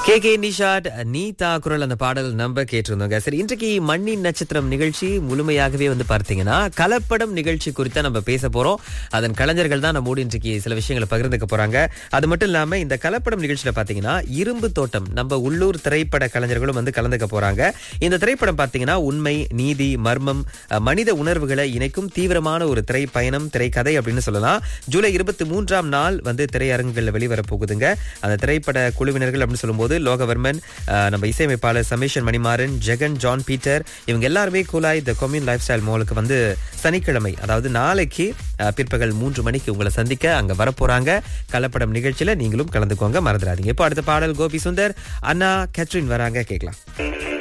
K K நிஷாட் நீதா குரல் அந்த பாடல் நம்ம கேட்டிருந்தோங்க சரி இன்றைக்கு மண்ணின் நட்சத்திரம் நிகழ்ச்சி முழுமையாகவே வந்து பார்த்தீங்கன்னா கலப்படம் நிகழ்ச்சி குறித்து நம்ம பேச போறோம் அதன் கலைஞர்கள் தான் நம்மோடு இன்றைக்கு சில விஷயங்களை பகிர்ந்துக்க போறாங்க அது மட்டும் இல்லாம இந்த கலப்படம் நிகழ்ச்சியில பாத்தீங்கன்னா இரும்பு தோட்டம் நம்ம உள்ளூர் திரைப்பட கலைஞர்களும் வந்து கலந்துக்க போறாங்க இந்த திரைப்படம் பாத்தீங்கன்னா உண்மை நீதி மர்மம் அஹ், மனித உணர்வுகளை இணைக்கும் தீவிரமான ஒரு திரை பயணம் திரைக்கதை அப்படின்னு சொல்லலாம் ஜூலை இருபத்தி மூன்றாம் நாள் வந்து திரையரங்குகளில் வெளிவர போகுதுங்க அந்த திரைப்பட குழுவினர்கள் அப்படின்னு சொல்லும்போது லோகவர்மன் அஹ், நம்ம இசையமைப்பாளர் சமேஷன் மணிமாறன் ஜெகன் ஜான் பீட்டர் இவங்க எல்லாருமே கூலாய் த கொம்யூன் லைஃப் ஸ்டைல் மாலுக்கு வந்து சனிக்கிழமை அதாவது நாளைக்கு அஹ், பிற்பகல் மூன்று மணிக்கு உங்களை சந்திக்க அங்க வரப்போறாங்க கலப்படம் நிகழ்ச்சியில நீங்களும் கலந்துக்கோங்க மறந்துடாதீங்க இப்போ அடுத்த பாடல் கோபி சுந்தர் அண்ணா கேத்ரின் வராங்க கேட்கலாம்